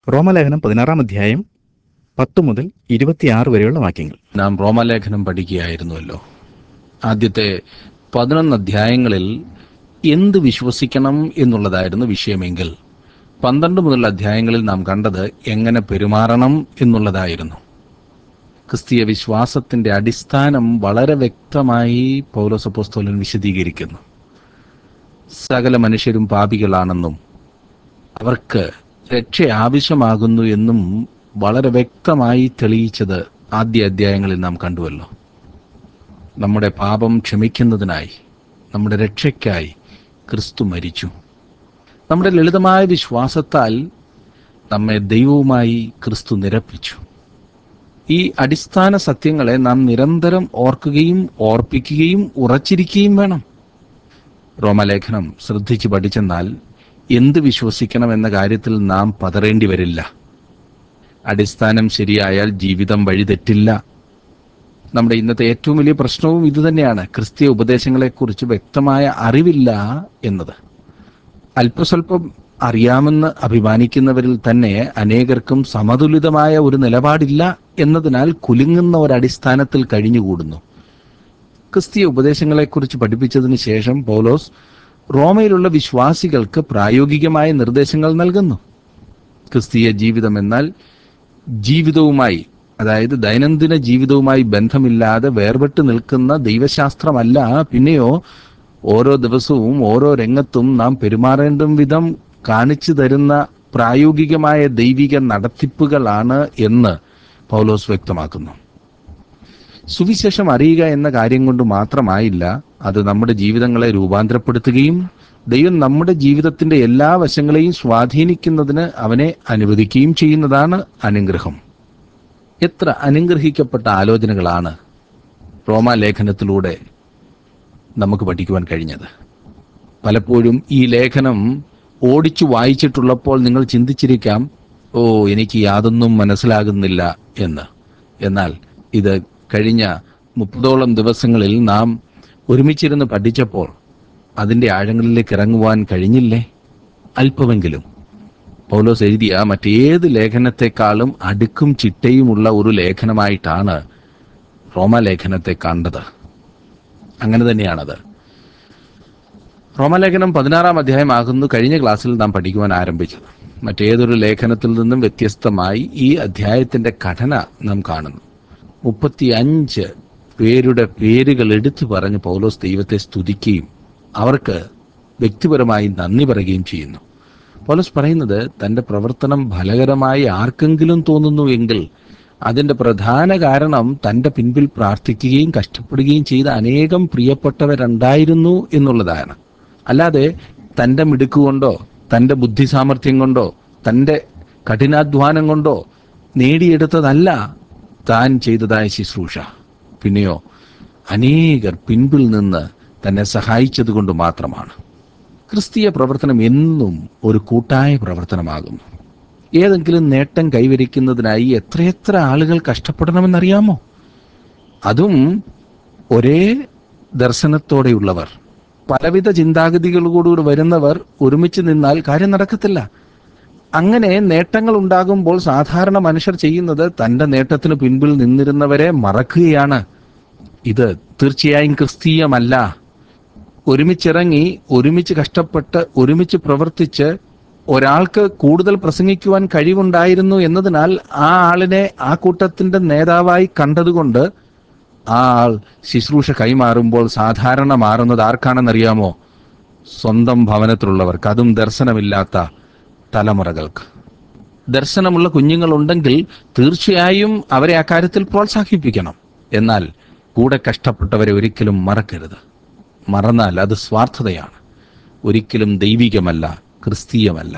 റോമലേഖനം പതിനാറാം അധ്യായം പത്ത് മുതൽ ഇരുപത്തിയാറ് വരെയുള്ള വാക്യങ്ങൾ നാം റോമാലേഖനം പഠിക്കുകയായിരുന്നുവല്ലോ ആദ്യത്തെ പതിനൊന്ന് അധ്യായങ്ങളിൽ എന്ത് വിശ്വസിക്കണം എന്നുള്ളതായിരുന്നു വിഷയമെങ്കിൽ പന്ത്രണ്ട് മുതലുള്ള അധ്യായങ്ങളിൽ നാം കണ്ടത് എങ്ങനെ പെരുമാറണം എന്നുള്ളതായിരുന്നു ക്രിസ്തീയ വിശ്വാസത്തിന്റെ അടിസ്ഥാനം വളരെ വ്യക്തമായി പൗലോസപ്പോസ്തോലൻ വിശദീകരിക്കുന്നു സകല മനുഷ്യരും പാപികളാണെന്നും അവർക്ക് രക്ഷ ആവശ്യമാകുന്നു എന്നും വളരെ വ്യക്തമായി തെളിയിച്ചത് ആദ്യ അധ്യായങ്ങളിൽ നാം കണ്ടുവല്ലോ നമ്മുടെ പാപം ക്ഷമിക്കുന്നതിനായി നമ്മുടെ രക്ഷയ്ക്കായി ക്രിസ്തു മരിച്ചു നമ്മുടെ ലളിതമായ വിശ്വാസത്താൽ നമ്മെ ദൈവവുമായി ക്രിസ്തു നിരപ്പിച്ചു ഈ അടിസ്ഥാന സത്യങ്ങളെ നാം നിരന്തരം ഓർക്കുകയും ഓർപ്പിക്കുകയും ഉറച്ചിരിക്കുകയും വേണം റോമലേഖനം ശ്രദ്ധിച്ചു പഠിച്ചെന്നാൽ എന്ത് വിശ്വസിക്കണം എന്ന കാര്യത്തിൽ നാം പതറേണ്ടി വരില്ല അടിസ്ഥാനം ശരിയായാൽ ജീവിതം വഴിതെറ്റില്ല നമ്മുടെ ഇന്നത്തെ ഏറ്റവും വലിയ പ്രശ്നവും ഇതുതന്നെയാണ് ക്രിസ്തീയ ഉപദേശങ്ങളെക്കുറിച്ച് വ്യക്തമായ അറിവില്ല എന്നത് അല്പസ്വല്പം അറിയാമെന്ന് അഭിമാനിക്കുന്നവരിൽ തന്നെ അനേകർക്കും സമതുലിതമായ ഒരു നിലപാടില്ല എന്നതിനാൽ കുലുങ്ങുന്ന ഒരു അടിസ്ഥാനത്തിൽ കഴിഞ്ഞുകൂടുന്നു ക്രിസ്തീയ ഉപദേശങ്ങളെക്കുറിച്ച് പഠിപ്പിച്ചതിന് ശേഷം പൗലോസ് റോമയിലുള്ള വിശ്വാസികൾക്ക് പ്രായോഗികമായ നിർദ്ദേശങ്ങൾ നൽകുന്നു ക്രിസ്തീയ ജീവിതം എന്നാൽ ജീവിതവുമായി അതായത് ദൈനംദിന ജീവിതവുമായി ബന്ധമില്ലാതെ വേർപെട്ട് നിൽക്കുന്ന ദൈവശാസ്ത്രമല്ല പിന്നെയോ ഓരോ ദിവസവും ഓരോ രംഗത്തും നാം പെരുമാറേണ്ട വിധം കാണിച്ചു തരുന്ന പ്രായോഗികമായ ദൈവിക നടത്തിപ്പുകളാണ് എന്ന് പൗലോസ് വ്യക്തമാക്കുന്നു സുവിശേഷം അറിയുക എന്ന കാര്യം കൊണ്ട് മാത്രമായില്ല അത് നമ്മുടെ ജീവിതങ്ങളെ രൂപാന്തരപ്പെടുത്തുകയും ദൈവം നമ്മുടെ ജീവിതത്തിന്റെ എല്ലാ വശങ്ങളെയും സ്വാധീനിക്കുന്നതിന് അവനെ അനുവദിക്കുകയും ചെയ്യുന്നതാണ് അനുഗ്രഹം എത്ര അനുഗ്രഹിക്കപ്പെട്ട ആലോചനകളാണ് റോമാലേഖനത്തിലൂടെ നമുക്ക് പഠിക്കുവാൻ കഴിഞ്ഞത് പലപ്പോഴും ഈ ലേഖനം ഓടിച്ചു വായിച്ചിട്ടുള്ളപ്പോൾ നിങ്ങൾ ചിന്തിച്ചിരിക്കാം ഓ എനിക്ക് യാതൊന്നും മനസ്സിലാകുന്നില്ല എന്ന് എന്നാൽ ഇത് കഴിഞ്ഞ മുപ്പതോളം ദിവസങ്ങളിൽ നാം ഒരുമിച്ചിരുന്ന് പഠിച്ചപ്പോൾ അതിൻ്റെ ആഴങ്ങളിലേക്ക് ഇറങ്ങുവാൻ കഴിഞ്ഞില്ലേ അല്പമെങ്കിലും പൗലോസ് എഴുതിയ മറ്റേത് ലേഖനത്തെക്കാളും അടുക്കും ചിട്ടയുമുള്ള ഒരു ലേഖനമായിട്ടാണ് റോമാലേഖനത്തെ കണ്ടത് അങ്ങനെ തന്നെയാണത് റോമാലേഖനം പതിനാറാം അധ്യായമാകുന്നു കഴിഞ്ഞ ക്ലാസ്സിൽ നാം പഠിക്കുവാൻ ആരംഭിച്ചത് മറ്റേതൊരു ലേഖനത്തിൽ നിന്നും വ്യത്യസ്തമായി ഈ അധ്യായത്തിന്റെ ഘടന നാം കാണുന്നു മുപ്പത്തി അഞ്ച് പേരുടെ പേരുകൾ എടുത്തു പറഞ്ഞ് പൗലോസ് ദൈവത്തെ സ്തുതിക്കുകയും അവർക്ക് വ്യക്തിപരമായി നന്ദി പറയുകയും ചെയ്യുന്നു പൗലോസ് പറയുന്നത് തന്റെ പ്രവർത്തനം ഫലകരമായി ആർക്കെങ്കിലും തോന്നുന്നു എങ്കിൽ അതിന്റെ പ്രധാന കാരണം തന്റെ പിൻപിൽ പ്രാർത്ഥിക്കുകയും കഷ്ടപ്പെടുകയും ചെയ്ത അനേകം പ്രിയപ്പെട്ടവരുണ്ടായിരുന്നു എന്നുള്ളതാണ് അല്ലാതെ തന്റെ മിടുക്കുകൊണ്ടോ തന്റെ ബുദ്ധി സാമർഥ്യം കൊണ്ടോ തന്റെ കഠിനാധ്വാനം കൊണ്ടോ നേടിയെടുത്തതല്ല താൻ ചെയ്തതായ ശുശ്രൂഷ പിന്നെയോ അനേകർ പിൻപിൽ നിന്ന് തന്നെ സഹായിച്ചത് കൊണ്ട് മാത്രമാണ് ക്രിസ്തീയ പ്രവർത്തനം എന്നും ഒരു കൂട്ടായ പ്രവർത്തനമാകുന്നു ഏതെങ്കിലും നേട്ടം കൈവരിക്കുന്നതിനായി എത്രയെത്ര ആളുകൾ കഷ്ടപ്പെടണമെന്നറിയാമോ അതും ഒരേ ദർശനത്തോടെയുള്ളവർ പലവിധ ചിന്താഗതികളോടുകൂടി വരുന്നവർ ഒരുമിച്ച് നിന്നാൽ കാര്യം നടക്കത്തില്ല അങ്ങനെ നേട്ടങ്ങൾ ഉണ്ടാകുമ്പോൾ സാധാരണ മനുഷ്യർ ചെയ്യുന്നത് തന്റെ നേട്ടത്തിന് പിൻപിൽ നിന്നിരുന്നവരെ മറക്കുകയാണ് ഇത് തീർച്ചയായും ക്രിസ്തീയമല്ല ഒരുമിച്ചിറങ്ങി ഒരുമിച്ച് കഷ്ടപ്പെട്ട് ഒരുമിച്ച് പ്രവർത്തിച്ച് ഒരാൾക്ക് കൂടുതൽ പ്രസംഗിക്കുവാൻ കഴിവുണ്ടായിരുന്നു എന്നതിനാൽ ആ ആളിനെ ആ കൂട്ടത്തിന്റെ നേതാവായി കണ്ടതുകൊണ്ട് ആ ആൾ ശുശ്രൂഷ കൈമാറുമ്പോൾ സാധാരണ മാറുന്നത് ആർക്കാണെന്നറിയാമോ സ്വന്തം ഭവനത്തിലുള്ളവർക്ക് അതും ദർശനമില്ലാത്ത തലമുറകൾക്ക് ദർശനമുള്ള കുഞ്ഞുങ്ങളുണ്ടെങ്കിൽ തീർച്ചയായും അവരെ അക്കാര്യത്തിൽ പ്രോത്സാഹിപ്പിക്കണം എന്നാൽ കൂടെ കഷ്ടപ്പെട്ടവരെ ഒരിക്കലും മറക്കരുത് മറന്നാൽ അത് സ്വാർത്ഥതയാണ് ഒരിക്കലും ദൈവികമല്ല ക്രിസ്തീയമല്ല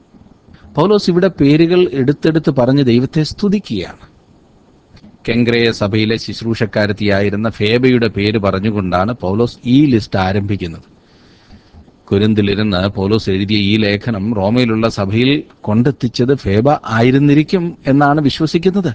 പൗലോസ് ഇവിടെ പേരുകൾ എടുത്തെടുത്ത് പറഞ്ഞ് ദൈവത്തെ സ്തുതിക്കുകയാണ് കെങ്ക്രയ സഭയിലെ ശുശ്രൂഷക്കാരത്തിയായിരുന്ന ഫേബയുടെ പേര് പറഞ്ഞുകൊണ്ടാണ് പൗലോസ് ഈ ലിസ്റ്റ് ആരംഭിക്കുന്നത് കുരുന്തിലിരുന്ന് പൗലോസ് എഴുതിയ ഈ ലേഖനം റോമയിലുള്ള സഭയിൽ കൊണ്ടെത്തിച്ചത് ഫേബ ആയിരുന്നിരിക്കും എന്നാണ് വിശ്വസിക്കുന്നത്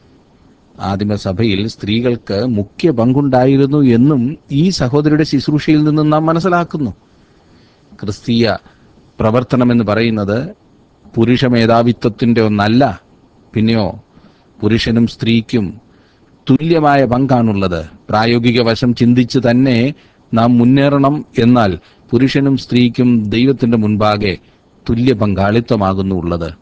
ആദിമസഭയിൽ സ്ത്രീകൾക്ക് മുഖ്യ പങ്കുണ്ടായിരുന്നു എന്നും ഈ സഹോദരിയുടെ ശുശ്രൂഷയിൽ നിന്നും നാം മനസ്സിലാക്കുന്നു ക്രിസ്തീയ പ്രവർത്തനം എന്ന് പറയുന്നത് പുരുഷ മേധാവിത്വത്തിന്റെ ഒന്നല്ല പിന്നെയോ പുരുഷനും സ്ത്രീക്കും തുല്യമായ പങ്കാണുള്ളത് പ്രായോഗിക വശം ചിന്തിച്ച് തന്നെ നാം മുന്നേറണം എന്നാൽ പുരുഷനും സ്ത്രീക്കും ദൈവത്തിന്റെ മുൻപാകെ തുല്യ പങ്കാളിത്തമാകുന്നു ഉള്ളത്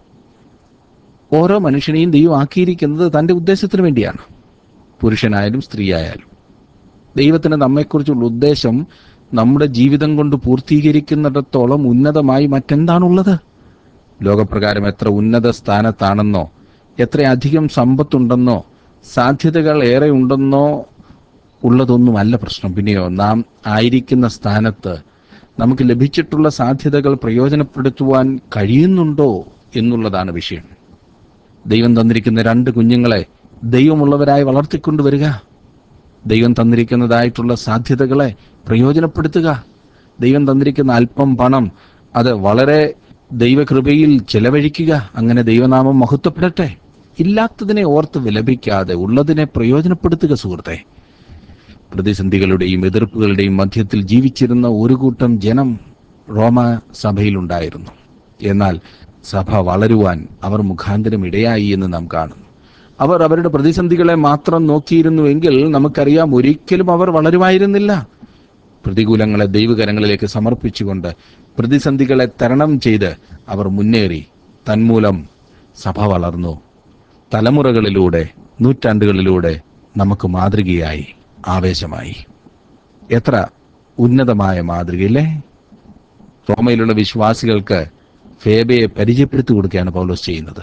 ഓരോ മനുഷ്യനെയും ദൈവം ആക്കിയിരിക്കുന്നത് തന്റെ ഉദ്ദേശത്തിന് വേണ്ടിയാണ് പുരുഷനായാലും സ്ത്രീയായാലും ദൈവത്തിന് നമ്മെക്കുറിച്ചുള്ള ഉദ്ദേശം നമ്മുടെ ജീവിതം കൊണ്ട് പൂർത്തീകരിക്കുന്നിടത്തോളം ഉന്നതമായി മറ്റെന്താണുള്ളത് ലോകപ്രകാരം എത്ര ഉന്നത സ്ഥാനത്താണെന്നോ എത്ര അധികം സമ്പത്തുണ്ടെന്നോ സാധ്യതകൾ ഏറെ ഉണ്ടെന്നോ ഉള്ളതൊന്നുമല്ല പ്രശ്നം പിന്നെയോ നാം ആയിരിക്കുന്ന സ്ഥാനത്ത് നമുക്ക് ലഭിച്ചിട്ടുള്ള സാധ്യതകൾ പ്രയോജനപ്പെടുത്തുവാൻ കഴിയുന്നുണ്ടോ എന്നുള്ളതാണ് വിഷയം ദൈവം തന്നിരിക്കുന്ന രണ്ട് കുഞ്ഞുങ്ങളെ ദൈവമുള്ളവരായി വളർത്തിക്കൊണ്ടുവരിക ദൈവം തന്നിരിക്കുന്നതായിട്ടുള്ള സാധ്യതകളെ പ്രയോജനപ്പെടുത്തുക ദൈവം തന്നിരിക്കുന്ന അല്പം പണം അത് വളരെ ദൈവകൃപയിൽ ചെലവഴിക്കുക അങ്ങനെ ദൈവനാമം മഹത്വപ്പെടട്ടെ ഇല്ലാത്തതിനെ ഓർത്ത് വിലപിക്കാതെ ഉള്ളതിനെ പ്രയോജനപ്പെടുത്തുക സുഹൃത്തെ പ്രതിസന്ധികളുടെയും എതിർപ്പുകളുടെയും മധ്യത്തിൽ ജീവിച്ചിരുന്ന ഒരു കൂട്ടം ജനം റോമ സഭയിലുണ്ടായിരുന്നു എന്നാൽ സഭ വളരുവാൻ അവർ മുഖാന്തരം ഇടയായി എന്ന് നാം കാണുന്നു അവർ അവരുടെ പ്രതിസന്ധികളെ മാത്രം നോക്കിയിരുന്നുവെങ്കിൽ നമുക്കറിയാം ഒരിക്കലും അവർ വളരുമായിരുന്നില്ല പ്രതികൂലങ്ങളെ ദൈവകരങ്ങളിലേക്ക് സമർപ്പിച്ചുകൊണ്ട് പ്രതിസന്ധികളെ തരണം ചെയ്ത് അവർ മുന്നേറി തന്മൂലം സഭ വളർന്നു തലമുറകളിലൂടെ നൂറ്റാണ്ടുകളിലൂടെ നമുക്ക് മാതൃകയായി ആവേശമായി എത്ര ഉന്നതമായ മാതൃകയില്ലേ റോമയിലുള്ള വിശ്വാസികൾക്ക് ഫേബയെ പരിചയപ്പെടുത്തി കൊടുക്കുകയാണ് പൗലോസ് ചെയ്യുന്നത്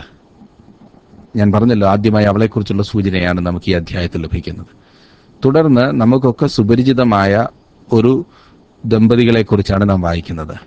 ഞാൻ പറഞ്ഞല്ലോ ആദ്യമായി അവളെക്കുറിച്ചുള്ള സൂചനയാണ് നമുക്ക് ഈ അധ്യായത്തിൽ ലഭിക്കുന്നത് തുടർന്ന് നമുക്കൊക്കെ സുപരിചിതമായ ഒരു ദമ്പതികളെ കുറിച്ചാണ് നാം വായിക്കുന്നത്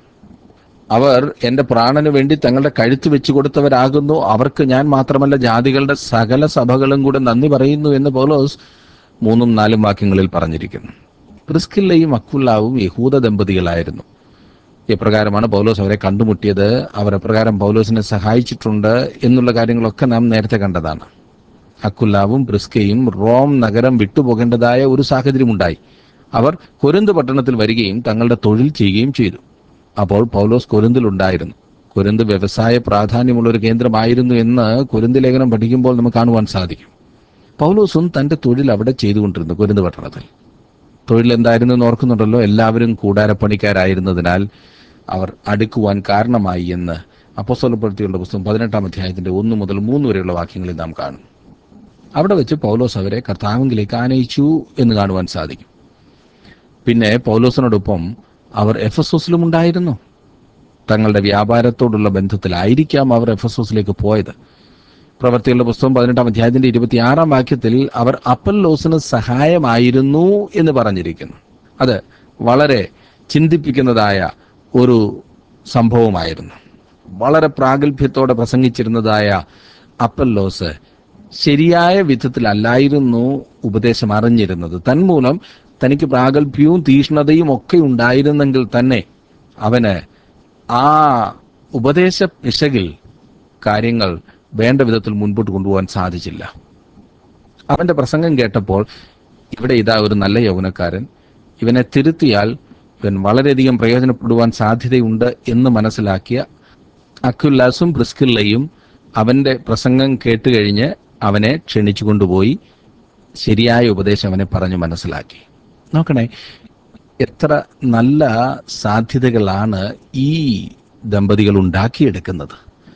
അവർ എന്റെ പ്രാണന് വേണ്ടി തങ്ങളുടെ കഴുത്ത് വെച്ചു കൊടുത്തവരാകുന്നു അവർക്ക് ഞാൻ മാത്രമല്ല ജാതികളുടെ സകല സഭകളും കൂടെ നന്ദി പറയുന്നു എന്ന് പൗലോസ് മൂന്നും നാലും വാക്യങ്ങളിൽ പറഞ്ഞിരിക്കുന്നു പ്രിസ്കില്ലയും അക്കുല്ലാവും യഹൂദ ദമ്പതികളായിരുന്നു എപ്രകാരമാണ് പൗലോസ് അവരെ കണ്ടുമുട്ടിയത് അവർ എപ്രകാരം പൗലോസിനെ സഹായിച്ചിട്ടുണ്ട് എന്നുള്ള കാര്യങ്ങളൊക്കെ നാം നേരത്തെ കണ്ടതാണ് അക്കുല്ലാവും പ്രിസ്കയും റോം നഗരം വിട്ടുപോകേണ്ടതായ ഒരു സാഹചര്യമുണ്ടായി അവർ കൊരിന്ത് പട്ടണത്തിൽ വരികയും തങ്ങളുടെ തൊഴിൽ ചെയ്യുകയും ചെയ്തു അപ്പോൾ പൗലോസ് കൊരിന്തിലുണ്ടായിരുന്നു കൊരിന്ത് വ്യവസായ പ്രാധാന്യമുള്ള ഒരു കേന്ദ്രമായിരുന്നു എന്ന് കൊരിന്ത് ലേഖനം പഠിക്കുമ്പോൾ നമുക്ക് കാണുവാൻ സാധിക്കും പൗലോസും തന്റെ തൊഴിൽ അവിടെ ചെയ്തുകൊണ്ടിരുന്നു കൊരിന്ത് പട്ടണത്തിൽ തൊഴിൽ എന്തായിരുന്നു എന്ന് ഓർക്കുന്നുണ്ടല്ലോ എല്ലാവരും കൂടാരപ്പണിക്കാരായിരുന്നതിനാൽ അവർ അടുക്കുവാൻ കാരണമായി എന്ന് അപ്പോസ്തലപ്പെടുത്തിയുള്ള പുസ്തകം പതിനെട്ടാം അധ്യായത്തിന്റെ ഒന്ന് മുതൽ മൂന്ന് വരെയുള്ള വാക്യങ്ങളിൽ നാം കാണും അവിടെ വെച്ച് പൗലോസ് അവരെ കർത്താവിലേക്ക് ആനയിച്ചു എന്ന് കാണുവാൻ സാധിക്കും പിന്നെ പൗലോസിനോടൊപ്പം അവർ എഫസോസിലും ഉണ്ടായിരുന്നു തങ്ങളുടെ വ്യാപാരത്തോടുള്ള ബന്ധത്തിലായിരിക്കാം അവർ എഫസോസിലേക്ക് പോയത് പ്രവർത്തികളുടെ പുസ്തകം പതിനെട്ടാം അധ്യായത്തിന്റെ ഇരുപത്തിയാറാം വാക്യത്തിൽ അവർ അപ്പല്ലോസിന് സഹായമായിരുന്നു എന്ന് പറഞ്ഞിരിക്കുന്നു അത് വളരെ ചിന്തിപ്പിക്കുന്നതായ ഒരു സംഭവമായിരുന്നു വളരെ പ്രാഗൽഭ്യത്തോടെ പ്രസംഗിച്ചിരുന്നതായ അപ്പല്ലോസ് ശരിയായ വിധത്തിലല്ലായിരുന്നു ഉപദേശം അറിഞ്ഞിരുന്നത് തന്മൂലം തനിക്ക് പ്രാഗൽഭ്യവും തീഷ്ണതയും ഒക്കെ ഉണ്ടായിരുന്നെങ്കിൽ തന്നെ അവന് ആ ഉപദേശ പിശകിൽ കാര്യങ്ങൾ വേണ്ട വിധത്തിൽ മുൻപോട്ട് കൊണ്ടുപോകാൻ സാധിച്ചില്ല അവന്റെ പ്രസംഗം കേട്ടപ്പോൾ ഇവിടെ ഇതാ ഒരു നല്ല യൗവനക്കാരൻ ഇവനെ തിരുത്തിയാൽ ഇവൻ വളരെയധികം പ്രയോജനപ്പെടുവാൻ സാധ്യതയുണ്ട് എന്ന് മനസ്സിലാക്കിയ അക്യുല്ലാസും പ്രിസ്കില്ലയും അവന്റെ പ്രസംഗം കേട്ടുകഴിഞ്ഞ് അവനെ ക്ഷണിച്ചു കൊണ്ടുപോയി ശരിയായ ഉപദേശം അവനെ പറഞ്ഞു മനസ്സിലാക്കി നോക്കണേ എത്ര നല്ല സാധ്യതകളാണ് ഈ ദമ്പതികൾ ഉണ്ടാക്കിയെടുക്കുന്നത്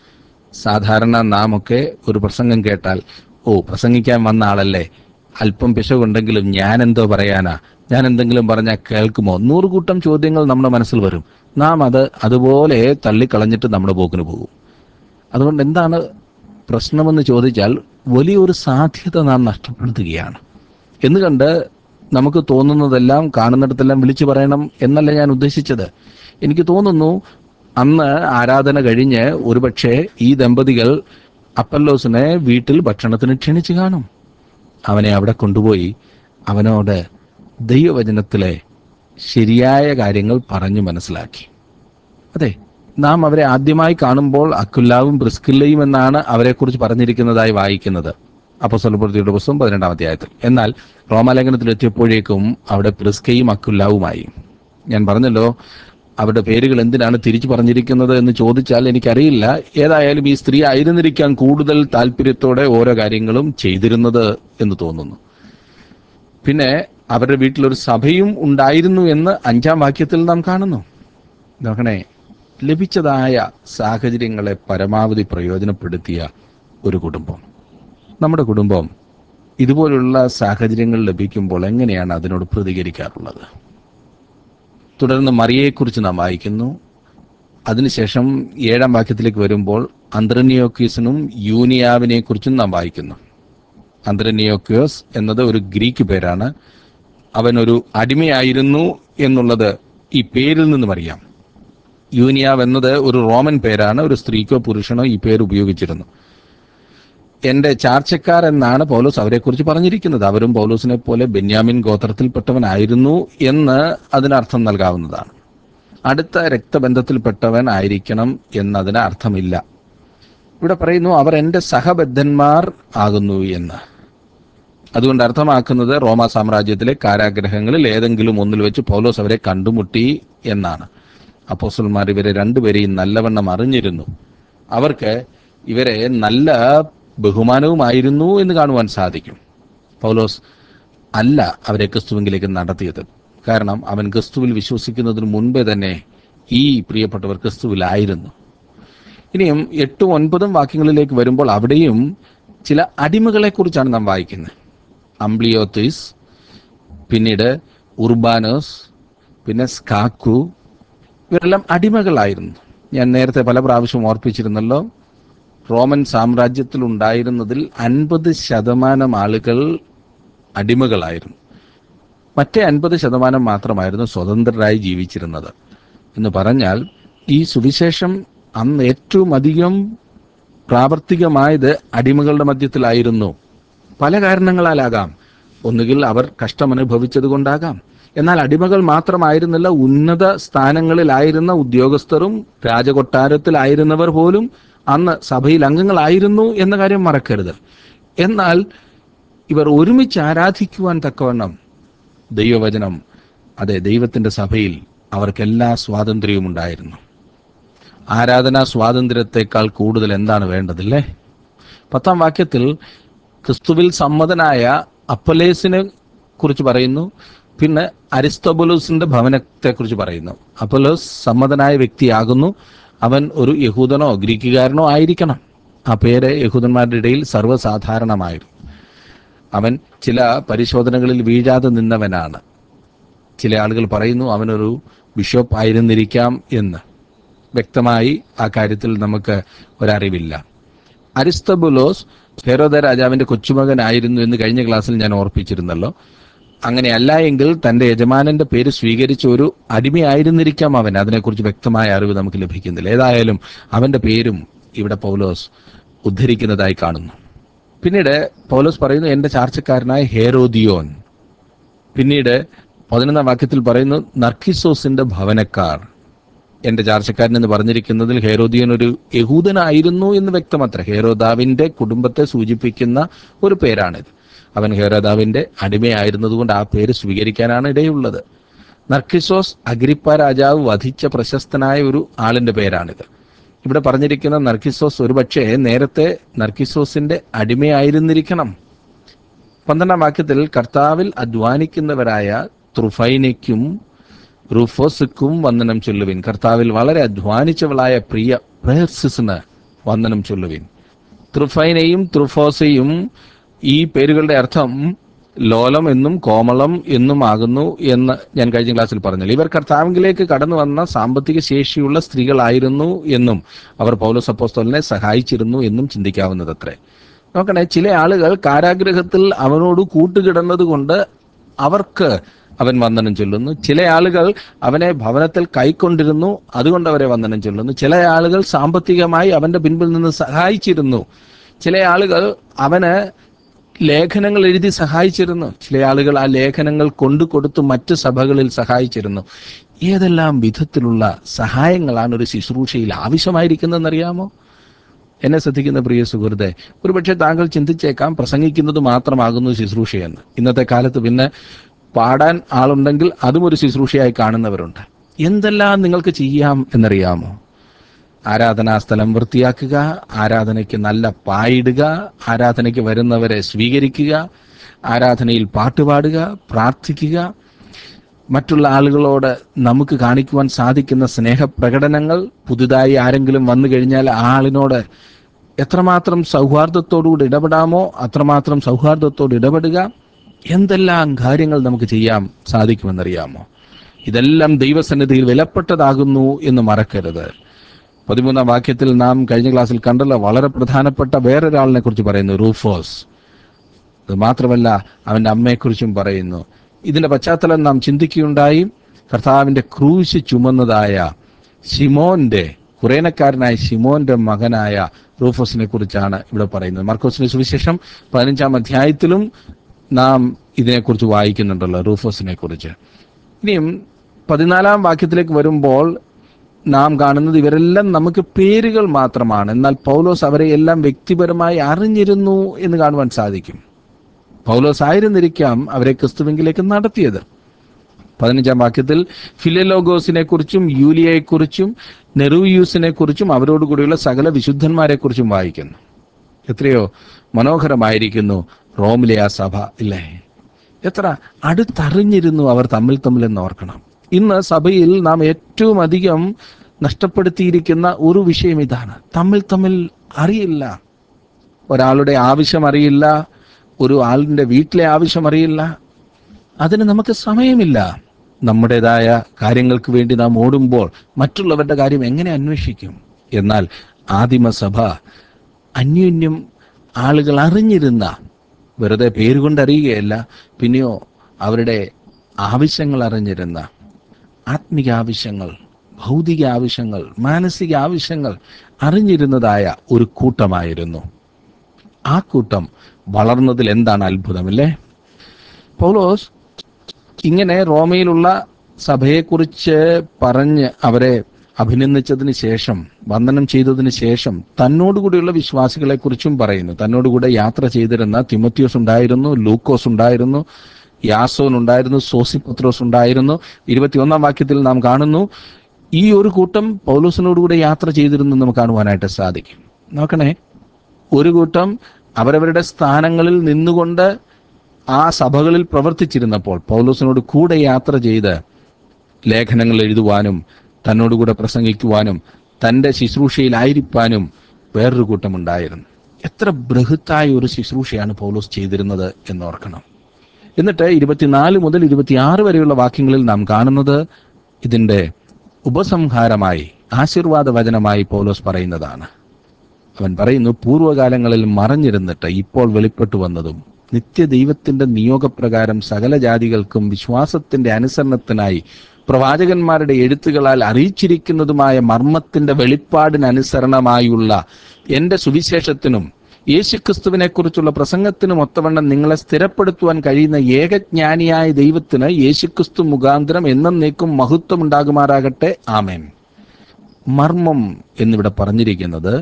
സാധാരണ നാം ഒക്കെ ഒരു പ്രസംഗം കേട്ടാൽ ഓ പ്രസംഗിക്കാൻ വന്ന ആളല്ലേ അല്പം പിശകുണ്ടെങ്കിലും ഞാൻ എന്തോ പറയാനാ ഞാൻ എന്തെങ്കിലും പറഞ്ഞാൽ കേൾക്കുമോ നൂറ് കൂട്ടം ചോദ്യങ്ങൾ നമ്മുടെ മനസ്സിൽ വരും നാം അത് അതുപോലെ തള്ളിക്കളഞ്ഞിട്ട് നമ്മുടെ പോക്കിന് പോകും അതുകൊണ്ട് എന്താണ് പ്രശ്നമെന്ന് ചോദിച്ചാൽ വലിയൊരു സാധ്യത നാം നഷ്ടപ്പെടുത്തുകയാണ് എന്ന് കണ്ട് നമുക്ക് തോന്നുന്നതെല്ലാം കാണുന്നിടത്തെല്ലാം വിളിച്ചു പറയണം എന്നല്ല ഞാൻ ഉദ്ദേശിച്ചത് എനിക്ക് തോന്നുന്നു അന്ന് ആരാധന കഴിഞ്ഞ് ഒരുപക്ഷെ ഈ ദമ്പതികൾ അപ്പല്ലോസിനെ വീട്ടിൽ ഭക്ഷണത്തിന് ക്ഷണിച്ചു കാണും അവനെ അവിടെ കൊണ്ടുപോയി അവനോട് ദൈവവചനത്തിലെ ശരിയായ കാര്യങ്ങൾ പറഞ്ഞു മനസ്സിലാക്കി അതെ നാം അവരെ ആദ്യമായി കാണുമ്പോൾ അക്കുല്ലാവും ബ്രിസ്കില്ലയും എന്നാണ് അവരെക്കുറിച്ച് പറഞ്ഞിരിക്കുന്നതായി വായിക്കുന്നത് അപ്പൊ സ്വലപ്രതിയുടെ പുസ്തകം പതിനെട്ടാം അധ്യായത്തിൽ എന്നാൽ റോമാലേഖനത്തിൽ എത്തിയപ്പോഴേക്കും അവിടെ പ്രിസ്കയും അക്കുല്ലാവുമായി ഞാൻ പറഞ്ഞല്ലോ അവരുടെ പേരുകൾ എന്തിനാണ് തിരിച്ചു പറഞ്ഞിരിക്കുന്നത് എന്ന് ചോദിച്ചാൽ എനിക്കറിയില്ല ഏതായാലും ഈ സ്ത്രീ ആയിരുന്നിരിക്കാൻ കൂടുതൽ താല്പര്യത്തോടെ ഓരോ കാര്യങ്ങളും ചെയ്തിരുന്നത് എന്ന് തോന്നുന്നു പിന്നെ അവരുടെ വീട്ടിലൊരു സഭയും ഉണ്ടായിരുന്നു എന്ന് അഞ്ചാം വാക്യത്തിൽ നാം കാണുന്നു നോക്കണേ ലഭിച്ചതായ സാഹചര്യങ്ങളെ പരമാവധി പ്രയോജനപ്പെടുത്തിയ ഒരു കുടുംബം നമ്മുടെ കുടുംബം ഇതുപോലുള്ള സാഹചര്യങ്ങൾ ലഭിക്കുമ്പോൾ എങ്ങനെയാണ് അതിനോട് പ്രതികരിക്കാറുള്ളത് തുടർന്ന് മറിയയെക്കുറിച്ച് നാം വായിക്കുന്നു അതിനുശേഷം ഏഴാം വാക്യത്തിലേക്ക് വരുമ്പോൾ അന്ത്രനിയോക്യൂസിനും യൂനിയാവിനെ കുറിച്ചും നാം വായിക്കുന്നു അന്ത്രനിയോക്യോസ് എന്നത് ഒരു ഗ്രീക്ക് പേരാണ് അവൻ ഒരു അടിമയായിരുന്നു എന്നുള്ളത് ഈ പേരിൽ നിന്നും അറിയാം യൂനിയാവ് എന്നത് ഒരു റോമൻ പേരാണ് ഒരു സ്ത്രീക്കോ പുരുഷനോ ഈ പേര് ഉപയോഗിച്ചിരുന്നു എന്റെ ചാർച്ചക്കാർ എന്നാണ് പൗലോസ് അവരെക്കുറിച്ച് പറഞ്ഞിരിക്കുന്നത് അവരും പൗലോസിനെ പോലെ ബെന്യാമിൻ ഗോത്രത്തിൽപ്പെട്ടവനായിരുന്നു എന്ന് അതിനർത്ഥം നൽകാവുന്നതാണ് അടുത്ത രക്തബന്ധത്തിൽപ്പെട്ടവൻ ആയിരിക്കണം എന്നതിന് അർത്ഥമില്ല ഇവിടെ പറയുന്നു അവർ എൻ്റെ സഹബദ്ധന്മാർ ആകുന്നു എന്ന് അതുകൊണ്ട് അർത്ഥമാക്കുന്നത് റോമ സാമ്രാജ്യത്തിലെ കാരാഗ്രഹങ്ങളിൽ ഏതെങ്കിലും ഒന്നിൽ വെച്ച് പൗലോസ് അവരെ കണ്ടുമുട്ടി എന്നാണ് അപ്പോസ്റ്റൽമാർ ഇവരെ രണ്ടുപേരെയും നല്ലവണ്ണം അറിഞ്ഞിരുന്നു അവർക്ക് ഇവരെ നല്ല ബഹുമാനവുമായിരുന്നു എന്ന് കാണുവാൻ സാധിക്കും പൗലോസ് അല്ല അവരെ ക്രിസ്തുവിലേക്ക് നടത്തിയത് കാരണം അവൻ ക്രിസ്തുവിൽ വിശ്വസിക്കുന്നതിന് മുൻപേ തന്നെ ഈ പ്രിയപ്പെട്ടവർ ക്രിസ്തുവിലായിരുന്നു ഇനിയും എട്ടും ഒൻപതും വാക്യങ്ങളിലേക്ക് വരുമ്പോൾ അവിടെയും ചില അടിമകളെ കുറിച്ചാണ് നാം വായിക്കുന്നത് അംബ്ലിയോത്തിസ് പിന്നീട് ഉർബാനോസ് പിന്നെ സ്കാക്കു ഇവരെല്ലാം അടിമകളായിരുന്നു ഞാൻ നേരത്തെ പല പ്രാവശ്യം ഓർപ്പിച്ചിരുന്നല്ലോ റോമൻ സാമ്രാജ്യത്തിൽ ഉണ്ടായിരുന്നതിൽ അൻപത് ശതമാനം ആളുകൾ അടിമകളായിരുന്നു മറ്റേ അൻപത് ശതമാനം മാത്രമായിരുന്നു സ്വതന്ത്രരായി ജീവിച്ചിരുന്നത് എന്ന് പറഞ്ഞാൽ ഈ സുവിശേഷം അന്ന് ഏറ്റവും അധികം പ്രാവർത്തികമായത് അടിമകളുടെ മധ്യത്തിലായിരുന്നു പല കാരണങ്ങളാലാകാം ഒന്നുകിൽ അവർ കഷ്ടമനുഭവിച്ചത് കൊണ്ടാകാം എന്നാൽ അടിമകൾ മാത്രമായിരുന്നില്ല ഉന്നത സ്ഥാനങ്ങളിലായിരുന്ന ഉദ്യോഗസ്ഥരും രാജകൊട്ടാരത്തിലായിരുന്നവർ പോലും അന്ന് സഭയിൽ അംഗങ്ങളായിരുന്നു എന്ന കാര്യം മറക്കരുത് എന്നാൽ ഇവർ ഒരുമിച്ച് ആരാധിക്കുവാൻ തക്കവണ്ണം ദൈവവചനം അതെ ദൈവത്തിന്റെ സഭയിൽ അവർക്ക് എല്ലാ സ്വാതന്ത്ര്യവും ഉണ്ടായിരുന്നു ആരാധനാ സ്വാതന്ത്ര്യത്തെക്കാൾ കൂടുതൽ എന്താണ് വേണ്ടതില്ലേ പത്താം വാക്യത്തിൽ ക്രിസ്തുവിൽ സമ്മതനായ അപ്പലേസിനെ കുറിച്ച് പറയുന്നു പിന്നെ അരിസ്തോബുലൂസിന്റെ ഭവനത്തെക്കുറിച്ച് പറയുന്നു അപ്പലോസ് സമ്മതനായ വ്യക്തിയാകുന്നു അവൻ ഒരു യഹൂദനോ ഗ്രീക്കുകാരനോ ആയിരിക്കണം ആ പേര് യഹൂദന്മാരുടെ ഇടയിൽ സർവ്വസാധാരണമായിരുന്നു അവൻ ചില പരിശോധനകളിൽ വീഴാതെ നിന്നവനാണ് ചില ആളുകൾ പറയുന്നു അവനൊരു ബിഷപ്പ് ആയിരുന്നിരിക്കാം എന്ന് വ്യക്തമായി ആ കാര്യത്തിൽ നമുക്ക് ഒരറിവില്ല അരിസ്തബുലോസ് ഹെരോദ രാജാവിന്റെ കൊച്ചുമകനായിരുന്നു എന്ന് കഴിഞ്ഞ ക്ലാസ്സിൽ ഞാൻ ഓർപ്പിച്ചിരുന്നല്ലോ അങ്ങനെയല്ല എങ്കിൽ തന്റെ യജമാനന്റെ പേര് സ്വീകരിച്ച ഒരു അടിമയായിരുന്നിരിക്കാം അവൻ അതിനെക്കുറിച്ച് വ്യക്തമായ അറിവ് നമുക്ക് ലഭിക്കുന്നില്ല ഏതായാലും അവന്റെ പേരും ഇവിടെ പൗലോസ് ഉദ്ധരിക്കുന്നതായി കാണുന്നു പിന്നീട് പൗലോസ് പറയുന്നു എന്റെ ചാർച്ചക്കാരനായ ഹേരോദിയോൻ പിന്നീട് പതിനൊന്നാം വാക്യത്തിൽ പറയുന്നു നർക്കിസോസിന്റെ ഭവനക്കാർ എന്റെ ചാർച്ചക്കാരൻ എന്ന് പറഞ്ഞിരിക്കുന്നതിൽ ഹേരോദിയൻ ഒരു യഹൂദനായിരുന്നു എന്ന് വ്യക്തമത്ര ഹേരോദാവിന്റെ കുടുംബത്തെ സൂചിപ്പിക്കുന്ന ഒരു പേരാണിത് അവൻ ഹേരോദാവിന്റെ അടിമയായിരുന്നതുകൊണ്ട് ആ പേര് സ്വീകരിക്കാനാണ് ഇടയുള്ളത് നർക്കിസോസ് അഗ്രിപ്പ രാജാവ് വധിച്ച പ്രശസ്തനായ ഒരു ആളിന്റെ പേരാണിത് ഇവിടെ പറഞ്ഞിരിക്കുന്ന നർക്കിസോസ് ഒരുപക്ഷെ നേരത്തെ നർക്കിസോസിന്റെ അടിമയായിരുന്നിരിക്കണം പന്ത്രണ്ടാം വാക്യത്തിൽ കർത്താവിൽ അധ്വാനിക്കുന്നവരായ ത്രുഫൈനയ്ക്കും റുഫോസുക്കും വന്ദനം ചൊല്ലുവിൻ കർത്താവിൽ വളരെ അധ്വാനിച്ചവളായ പ്രിയ പ്രേർസിന് വന്ദനം ചൊല്ലുവിൻ ത്രുഫൈനയും ത്രുഫോസയും ഈ പേരുകളുടെ അർത്ഥം ലോലം എന്നും കോമളം എന്നും ആകുന്നു എന്ന് ഞാൻ കഴിഞ്ഞ ക്ലാസ്സിൽ പറഞ്ഞില്ല ഇവർ കർത്താവിലേക്ക് കടന്നു വന്ന സാമ്പത്തിക ശേഷിയുള്ള സ്ത്രീകളായിരുന്നു എന്നും അവർ പൗലോസ് അപ്പോസ്തോലിനെ സഹായിച്ചിരുന്നു എന്നും ചിന്തിക്കാവുന്നതത്രേ നോക്കണേ ചില ആളുകൾ കാരാഗ്രഹത്തിൽ അവനോട് കൂട്ടുകിടന്നത് കൊണ്ട് അവർക്ക് അവൻ വന്ദനം ചൊല്ലുന്നു ചില ആളുകൾ അവനെ ഭവനത്തിൽ കൈക്കൊണ്ടിരുന്നു അതുകൊണ്ട് അവരെ വന്ദനം ചൊല്ലുന്നു ചില ആളുകൾ സാമ്പത്തികമായി അവന്റെ പിൻപിൽ നിന്ന് സഹായിച്ചിരുന്നു ചില ആളുകൾ അവന് ലേഖനങ്ങൾ എഴുതി സഹായിച്ചിരുന്നു ചില ആളുകൾ ആ ലേഖനങ്ങൾ കൊണ്ടു കൊടുത്ത് മറ്റ് സഭകളിൽ സഹായിച്ചിരുന്നു ഏതെല്ലാം വിധത്തിലുള്ള സഹായങ്ങളാണ് ഒരു ശുശ്രൂഷയിൽ ആവശ്യമായിരിക്കുന്നതെന്നറിയാമോ എന്നെ ശ്രദ്ധിക്കുന്ന പ്രിയ സുഹൃത്തെ ഒരുപക്ഷെ താങ്കൾ ചിന്തിച്ചേക്കാം പ്രസംഗിക്കുന്നത് മാത്രമാകുന്നു ശുശ്രൂഷയെന്ന് ഇന്നത്തെ കാലത്ത് പിന്നെ പാടാൻ ആളുണ്ടെങ്കിൽ അതും ഒരു ശുശ്രൂഷയായി കാണുന്നവരുണ്ട് എന്തെല്ലാം നിങ്ങൾക്ക് ചെയ്യാം എന്നറിയാമോ ആരാധനാ സ്ഥലം വൃത്തിയാക്കുക ആരാധനയ്ക്ക് നല്ല പായിടുക ആരാധനയ്ക്ക് വരുന്നവരെ സ്വീകരിക്കുക ആരാധനയിൽ പാട്ടുപാടുക പ്രാർത്ഥിക്കുക മറ്റുള്ള ആളുകളോട് നമുക്ക് കാണിക്കുവാൻ സാധിക്കുന്ന സ്നേഹപ്രകടനങ്ങൾ പുതുതായി ആരെങ്കിലും വന്നു കഴിഞ്ഞാൽ ആ ആളിനോട് എത്രമാത്രം സൗഹാർദ്ദത്തോടുകൂടി ഇടപെടാമോ അത്രമാത്രം സൗഹാർദ്ദത്തോട് ഇടപെടുക എന്തെല്ലാം കാര്യങ്ങൾ നമുക്ക് ചെയ്യാൻ സാധിക്കുമെന്നറിയാമോ ഇതെല്ലാം ദൈവസന്നിധിയിൽ വിലപ്പെട്ടതാകുന്നു എന്ന് മറക്കരുത് പതിമൂന്നാം വാക്യത്തിൽ നാം കഴിഞ്ഞ ക്ലാസ്സിൽ കണ്ടല്ലോ വളരെ പ്രധാനപ്പെട്ട വേറൊരാളിനെ കുറിച്ച് പറയുന്നു റൂഫോസ് അത് മാത്രമല്ല അവന്റെ അമ്മയെക്കുറിച്ചും പറയുന്നു ഇതിന്റെ പശ്ചാത്തലം നാം ചിന്തിക്കുകയുണ്ടായി കർത്താവിന്റെ ക്രൂശ് ചുമന്നതായ ഷിമോന്റെ കുറേനക്കാരനായ ഷിമോന്റെ മകനായ റൂഫോസിനെ കുറിച്ചാണ് ഇവിടെ പറയുന്നത് മർക്കോസിന്റെ സുവിശേഷം പതിനഞ്ചാം അധ്യായത്തിലും നാം ഇതിനെക്കുറിച്ച് വായിക്കുന്നുണ്ടല്ലോ റൂഫോസിനെ കുറിച്ച് ഇനിയും പതിനാലാം വാക്യത്തിലേക്ക് വരുമ്പോൾ നാം കാണുന്നത് ഇവരെല്ലാം നമുക്ക് പേരുകൾ മാത്രമാണ് എന്നാൽ പൗലോസ് അവരെ എല്ലാം വ്യക്തിപരമായി അറിഞ്ഞിരുന്നു എന്ന് കാണുവാൻ സാധിക്കും പൗലോസ് ആയിരുന്നിരിക്കാം അവരെ ക്രിസ്തുവിങ്കിലേക്ക് നടത്തിയത് പതിനഞ്ചാം വാക്യത്തിൽ ഫിലലോഗോസിനെ കുറിച്ചും യൂലിയയെ കുറിച്ചും നെറൂയൂസിനെ കുറിച്ചും അവരോട് കൂടിയുള്ള സകല വിശുദ്ധന്മാരെ കുറിച്ചും വായിക്കുന്നു എത്രയോ മനോഹരമായിരിക്കുന്നു റോമിലെ ആ സഭ ഇല്ലേ എത്ര അടുത്തറിഞ്ഞിരുന്നു അവർ തമ്മിൽ തമ്മിൽ എന്ന് ഓർക്കണം ഇന്ന് സഭയിൽ നാം ഏറ്റവും അധികം നഷ്ടപ്പെടുത്തിയിരിക്കുന്ന ഒരു വിഷയം ഇതാണ് തമ്മിൽ തമ്മിൽ അറിയില്ല ഒരാളുടെ ആവശ്യം അറിയില്ല ഒരു ആളിന്റെ വീട്ടിലെ ആവശ്യം അറിയില്ല അതിന് നമുക്ക് സമയമില്ല നമ്മുടേതായ കാര്യങ്ങൾക്ക് വേണ്ടി നാം ഓടുമ്പോൾ മറ്റുള്ളവരുടെ കാര്യം എങ്ങനെ അന്വേഷിക്കും എന്നാൽ ആദിമസഭ അന്യോന്യം ആളുകൾ അറിഞ്ഞിരുന്ന വെറുതെ പേരുകൊണ്ട് അറിയുകയല്ല പിന്നെയോ അവരുടെ ആവശ്യങ്ങൾ അറിഞ്ഞിരുന്ന ആത്മിക ആവശ്യങ്ങൾ ഭൗതിക ആവശ്യങ്ങൾ മാനസിക ആവശ്യങ്ങൾ അറിഞ്ഞിരുന്നതായ ഒരു കൂട്ടമായിരുന്നു ആ കൂട്ടം വളർന്നതിൽ എന്താണ് അത്ഭുതമല്ലേ പൗലോസ് ഇങ്ങനെ റോമയിലുള്ള സഭയെക്കുറിച്ച് പറഞ്ഞ് അവരെ അഭിനന്ദിച്ചതിന് ശേഷം വന്ദനം ചെയ്തതിന് ശേഷം തന്നോടുകൂടിയുള്ള വിശ്വാസികളെ കുറിച്ചും പറയുന്നു തന്നോടുകൂടെ യാത്ര ചെയ്തിരുന്ന തിമത്യോസ് ഉണ്ടായിരുന്നു ലൂക്കോസ് ഉണ്ടായിരുന്നു യാസോൻ ഉണ്ടായിരുന്നു സോസിപത്രോസ് ഉണ്ടായിരുന്നു ഇരുപത്തിയൊന്നാം വാക്യത്തിൽ നാം കാണുന്നു ഈ ഒരു കൂട്ടം പൗലോസിനോടുകൂടെ യാത്ര ചെയ്തിരുന്നു എന്ന് നമുക്ക് കാണുവാനായിട്ട് സാധിക്കും നോക്കണേ ഒരു കൂട്ടം അവരവരുടെ സ്ഥാനങ്ങളിൽ നിന്നുകൊണ്ട് ആ സഭകളിൽ പ്രവർത്തിച്ചിരുന്നപ്പോൾ പൗലോസിനോട് കൂടെ യാത്ര ചെയ്ത് ലേഖനങ്ങൾ എഴുതുവാനും തന്നോടുകൂടെ പ്രസംഗിക്കുവാനും തന്റെ ശുശ്രൂഷയിലായിരിക്കാനും വേറൊരു കൂട്ടമുണ്ടായിരുന്നു എത്ര ബൃഹത്തായ ഒരു ശുശ്രൂഷയാണ് പൗലോസ് ചെയ്തിരുന്നത് എന്നോർക്കണം എന്നിട്ട് ഇരുപത്തിനാല് മുതൽ ഇരുപത്തിയാറ് വരെയുള്ള വാക്യങ്ങളിൽ നാം കാണുന്നത് ഇതിന്റെ ഉപസംഹാരമായി ആശീർവാദ വചനമായി പൗലോസ് പറയുന്നതാണ് അവൻ പറയുന്നു പൂർവ്വകാലങ്ങളിൽ മറഞ്ഞിരുന്നിട്ട് ഇപ്പോൾ വെളിപ്പെട്ടു വന്നതും നിത്യദൈവത്തിന്റെ നിയോഗപ്രകാരം സകല ജാതികൾക്കും വിശ്വാസത്തിന്റെ അനുസരണത്തിനായി പ്രവാചകന്മാരുടെ എഴുത്തുകളാൽ അറിയിച്ചിരിക്കുന്നതുമായ മർമ്മത്തിന്റെ വെളിപ്പാടിനനുസരണമായുള്ള എന്റെ സുവിശേഷത്തിനും യേശുക്രിസ്തുവിനെ കുറിച്ചുള്ള പ്രസംഗത്തിനും ഒത്തവണ്ണം നിങ്ങളെ സ്ഥിരപ്പെടുത്തുവാൻ കഴിയുന്ന ഏകജ്ഞാനിയായ ദൈവത്തിന് യേശുക്രിസ്തു മുഖാന്തരം എന്നേക്കും മഹത്വം ഉണ്ടാകുമാറാകട്ടെ ആമേൻ മർമ്മം എന്നിവിടെ പറഞ്ഞിരിക്കുന്നത്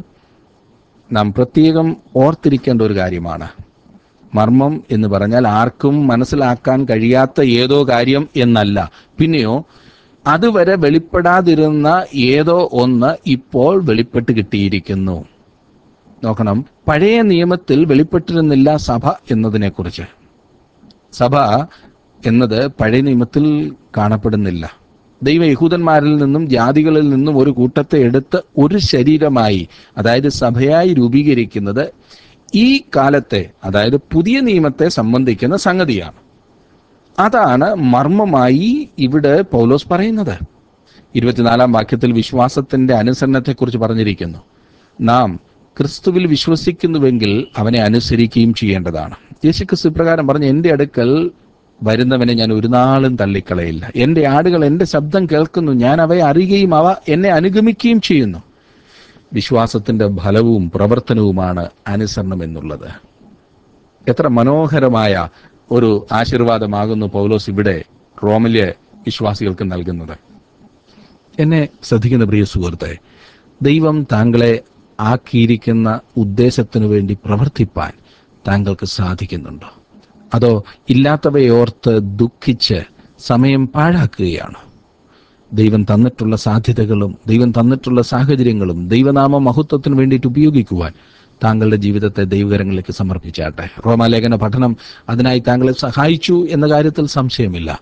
നാം പ്രത്യേകം ഓർത്തിരിക്കേണ്ട ഒരു കാര്യമാണ് മർമ്മം എന്ന് പറഞ്ഞാൽ ആർക്കും മനസ്സിലാക്കാൻ കഴിയാത്ത ഏതോ കാര്യം എന്നല്ല പിന്നെയോ അതുവരെ വെളിപ്പെടാതിരുന്ന ഏതോ ഒന്ന് ഇപ്പോൾ വെളിപ്പെട്ട് കിട്ടിയിരിക്കുന്നു നോക്കണം പഴയ നിയമത്തിൽ വെളിപ്പെട്ടിരുന്നില്ല സഭ എന്നതിനെക്കുറിച്ച് സഭ എന്നത് പഴയ നിയമത്തിൽ കാണപ്പെടുന്നില്ല ദൈവ യഹൂദന്മാരിൽ നിന്നും ജാതികളിൽ നിന്നും ഒരു കൂട്ടത്തെ എടുത്ത് ഒരു ശരീരമായി അതായത് സഭയായി രൂപീകരിക്കുന്നത് ഈ കാലത്തെ അതായത് പുതിയ നിയമത്തെ സംബന്ധിക്കുന്ന സംഗതിയാണ് അതാണ് മർമ്മമായി ഇവിടെ പൗലോസ് പറയുന്നത് ഇരുപത്തിനാലാം വാക്യത്തിൽ വിശ്വാസത്തിന്റെ അനുസരണത്തെക്കുറിച്ച് പറഞ്ഞിരിക്കുന്നു നാം ക്രിസ്തുവിൽ വിശ്വസിക്കുന്നുവെങ്കിൽ അവനെ അനുസരിക്കുകയും ചെയ്യേണ്ടതാണ് യേശുക്രിസ്തു ഇപ്രകാരം പറഞ്ഞ് എൻ്റെ അടുക്കൽ വരുന്നവനെ ഞാൻ ഒരു നാളും തള്ളിക്കളയില്ല എൻ്റെ ആടുകൾ എൻ്റെ ശബ്ദം കേൾക്കുന്നു ഞാൻ അവയെ അറിയുകയും അവ എന്നെ അനുഗമിക്കുകയും ചെയ്യുന്നു വിശ്വാസത്തിന്റെ ഫലവും പ്രവർത്തനവുമാണ് അനുസരണം എന്നുള്ളത് എത്ര മനോഹരമായ ഒരു ആശീർവാദമാകുന്നു പൗലോസ് ഇവിടെ റോമിലെ വിശ്വാസികൾക്ക് നൽകുന്നത് എന്നെ ശ്രദ്ധിക്കുന്ന പ്രിയ സുഹൃത്തെ ദൈവം താങ്കളെ ആക്കിയിരിക്കുന്ന ഉദ്ദേശത്തിനു വേണ്ടി പ്രവർത്തിപ്പാൻ താങ്കൾക്ക് സാധിക്കുന്നുണ്ടോ അതോ ഇല്ലാത്തവയോർത്ത് ദുഃഖിച്ച് സമയം പാഴാക്കുകയാണോ ദൈവം തന്നിട്ടുള്ള സാധ്യതകളും ദൈവം തന്നിട്ടുള്ള സാഹചര്യങ്ങളും ദൈവനാമ മഹത്വത്തിന് വേണ്ടിയിട്ട് ഉപയോഗിക്കുവാൻ താങ്കളുടെ ജീവിതത്തെ ദൈവകരങ്ങളിലേക്ക് സമർപ്പിച്ചാട്ടെ റോമാലേഖന പഠനം അതിനായി താങ്കളെ സഹായിച്ചു എന്ന കാര്യത്തിൽ സംശയമില്ല